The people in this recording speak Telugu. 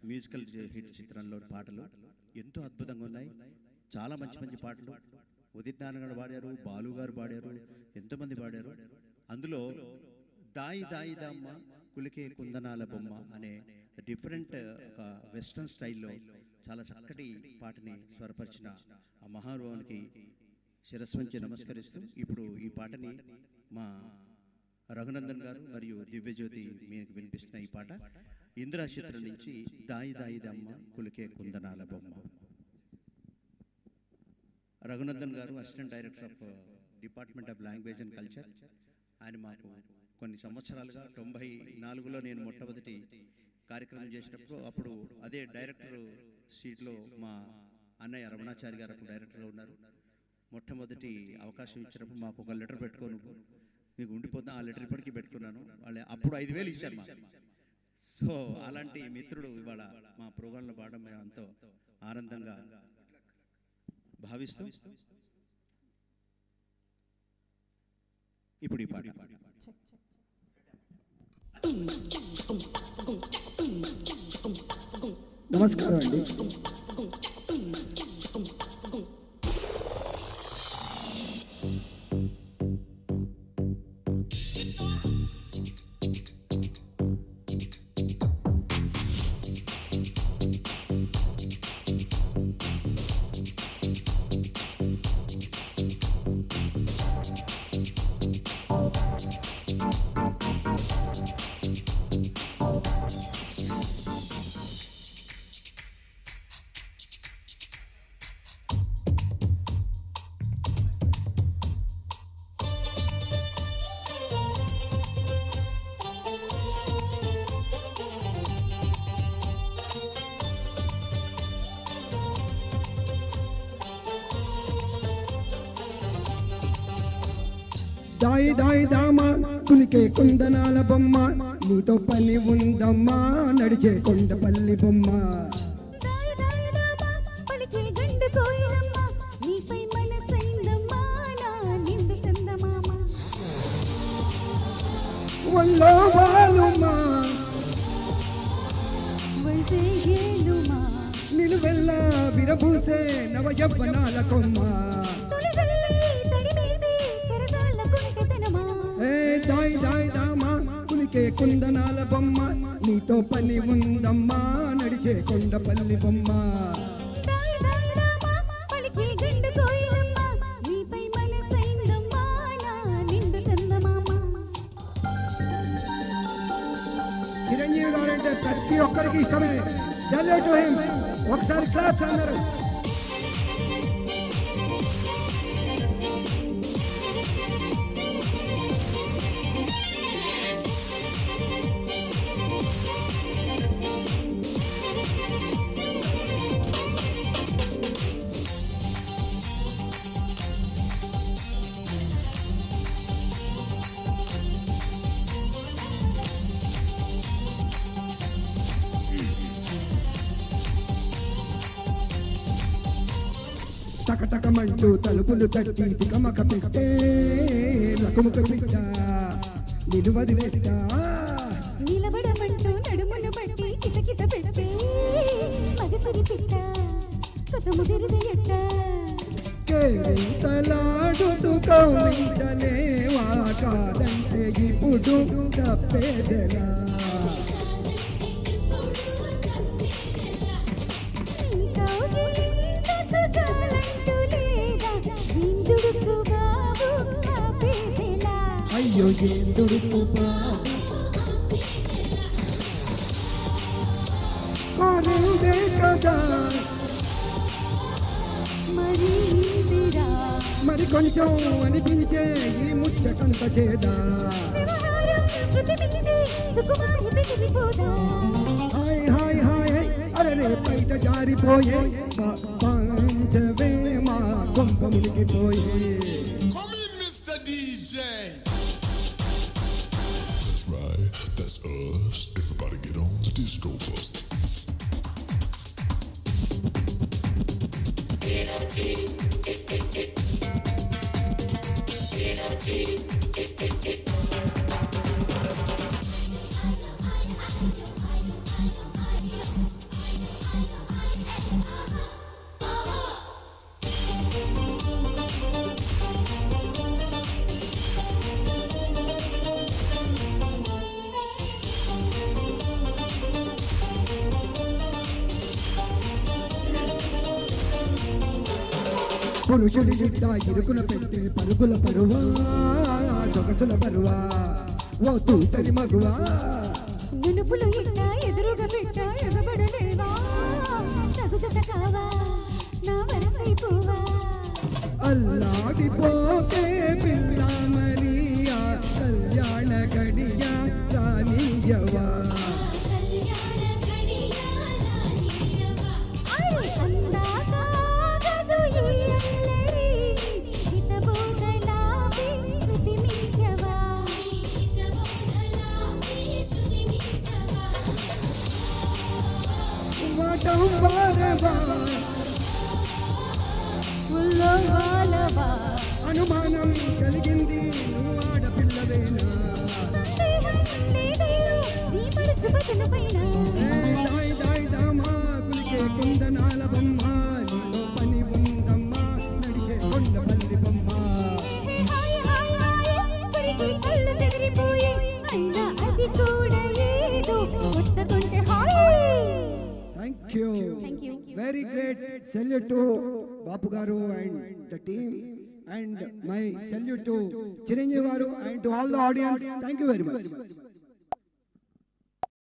మ్యూజికల్ హిట్ చిత్రంలో పాటలు ఎంతో అద్భుతంగా ఉన్నాయి చాలా మంచి మంచి పాటలు ఉదిత్ నారాయణ గారు పాడారు బాలు గారు పాడారు ఎంతోమంది పాడారు అందులో దాయి దాయి దామ్మ కులికే కుందనాల బొమ్మ అనే డిఫరెంట్ ఒక వెస్ట్రన్ స్టైల్లో చాలా చక్కటి పాటని స్వరపరిచిన ఆ మహానుభావునికి శిరస్సు వంచి నమస్కరిస్తూ ఇప్పుడు ఈ పాటని మా రఘునందన్ గారు మరియు దివ్యజ్యోతి మీకు వినిపిస్తున్న ఈ పాట ఇందిరా చిత్రం నుంచి దాయి దాయి దమ్మ కులికే కుందనాల బొమ్మ Raghunandan garu assistant director of department of language and culture ఆయన మాకు కొన్ని సంవత్సరాలుగా తొంభై నాలుగులో నేను మొట్టమొదటి కార్యక్రమం చేసినప్పుడు అప్పుడు అదే డైరెక్టర్ సీట్లో మా అన్నయ్య రమణాచారి గారు అప్పుడు డైరెక్టర్గా ఉన్నారు మొట్టమొదటి అవకాశం ఇచ్చినప్పుడు మాకు ఒక లెటర్ పెట్టుకోను మీకు ఉండిపోతా ఆ లెటర్ ఇప్పటికీ పెట్టుకున్నాను వాళ్ళు అప్పుడు ఐదు వేలు ఇచ్చారు మాకు సో అలాంటి మిత్రుడు ఇవాళ మా ప్రోగ్రాంలో పాడడం మేము ఎంతో ఆనందంగా భావిస్తూ ఇప్పుడు ఈ పాట నమస్కారం అండి దాయి దాయి దామా కులికే కుందనాల బొమ్మ నీతో పని ఉందమ్మా నడిచే కొండపల్లి బొమ్మ దాయి దాయి దామా పలికే గండు కోయిలమ్మ నీపై మనసైందమ్మా నా నిండు చందమామ ఒళ్ళో వాలుమా వయసే ఏలుమా నిలువెల్ల విరబూసే నవ యవ్వనాల కొమ్మ తొలిగల్లి తడిమేసి సరదాల కుంటతనమా ఏ దాయి దాయి దామా కులికే కుందనాల బొమ్మ నీతో పని ఉందమ్మా నడిచే కొండపల్లి బొమ్మ దాయి దాయి దామా పలికే గండు కోయిలమ్మ నీపై మనసైందమ్మా నా నిండు చందమామ చిరంజీవి గారు అంటే ప్రతి ఒక్కరికి ఇష్టమే జల్లేటు హిమ్ ఒకసారి క్లాస్ అన్నారు టకటకమంటూ తలుపులు తట్టి తికమక పెట్టే లకుముక పిట్ట నిలువది పెట్ట నిలబడమంటూ నడుమును బట్టి కిటకిట పెడితే మగసిరి పిట్ట కొత్త ముదిరిద ఎట్ట కేరింతలాడుతూ కౌమించలేవా కాదంటే ఇప్పుడు తప్పేదెలా ఇంకా ఒకింతకు చాలంటూ లేదా ఇందుడుకు బాబు ఆపేదెలా అయ్యో ఏం దొరుకు కోరిందే కదా మరి ఇందిరా మరి కొంచెం అనిపించే ఈ ముచ్చటంత చేదా వ్యవహారం శృతి మించి సుకుమారి పెరిగిపోదా హాయ్ హాయ్ హాయ్ అరే బయట జారిపోయే ప- పంచవే మా కొంప మునిగిపోయే Come in, Mr. DJ. That's right, that's us. Everybody get on the disco bus. పురుషుడి గిట్ట ఇరుకున పెట్టే పరుగుల పరువా సొగసుల పరువా ఓ తూటని మగువా నునుపులు ఇట్ట ఎదురుగా పెట్ట ఎగబడలేవా తగుజత కావా నా వరసైపోవా అల్లాడిపోతే పిల్ల మరియా కళ్యాణ గడియ రానియవా అరే అందాకాగదు ఈ అల్లరి హితబోధలాపి శృతి మించవా వాటం వారవా ఉల్లో వాలవా అనుమానం కలిగింది నువ్వు ఆడపిల్లవేనా సందేహం లేదేలో నీ మనసు బతుల పైన ఏ దాయ్ దాయ్ దామా కులికే కుందనాల బొమ్మ నీలో పని ఉందమ్మా నడిచే కొండ పల్లి బొమ్మ హాయ్ హాయ్ హాయ్ ఇప్పటికీ కళ్ళు చెదిరిపోయి అయినా అది కూడా ఏదో కొత్తకుంటే hi thank you Thank you. Very great salute to Bapu garu and the team and my salute to Chiranjeevi garu and to all the audience thank you very much